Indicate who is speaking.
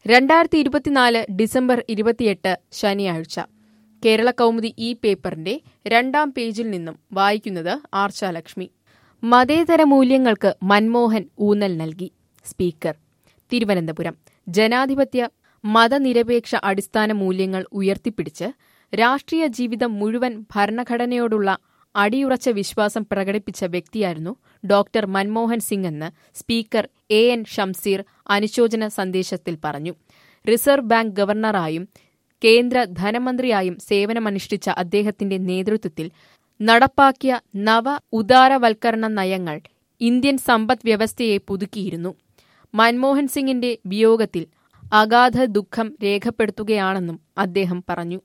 Speaker 1: രണ്ടായിരത്തി ഇരുപത്തിനാല് ഡിസംബർ ഇരുപത്തിയെട്ട് ശനിയാഴ്ച കേരള കൗമുദി ഈ പേപ്പറിന്റെ രണ്ടാം പേജിൽ നിന്നും വായിക്കുന്നത് ആർച്ചാലക്ഷ്മി മതേതര മൂല്യങ്ങൾക്ക് മൻമോഹൻ ഊന്നൽ നൽകി സ്പീക്കർ തിരുവനന്തപുരം ജനാധിപത്യ മതനിരപേക്ഷ അടിസ്ഥാന മൂല്യങ്ങൾ ഉയർത്തിപ്പിടിച്ച് രാഷ്ട്രീയ ജീവിതം മുഴുവൻ ഭരണഘടനയോടുള്ള അടിയുറച്ച വിശ്വാസം പ്രകടിപ്പിച്ച വ്യക്തിയായിരുന്നു ഡോക്ടർ മൻമോഹൻ സിംഗ് എന്ന് സ്പീക്കർ എ എൻ ഷംസീർ അനുശോചന സന്ദേശത്തിൽ പറഞ്ഞു റിസർവ് ബാങ്ക് ഗവർണറായും കേന്ദ്ര ധനമന്ത്രിയായും സേവനമനുഷ്ഠിച്ച അദ്ദേഹത്തിന്റെ നേതൃത്വത്തിൽ നടപ്പാക്കിയ നവ ഉദാരവൽക്കരണ നയങ്ങൾ ഇന്ത്യൻ സമ്പദ് വ്യവസ്ഥയെ പുതുക്കിയിരുന്നു മൻമോഹൻ സിംഗിന്റെ വിയോഗത്തിൽ അഗാധ ദുഃഖം രേഖപ്പെടുത്തുകയാണെന്നും അദ്ദേഹം പറഞ്ഞു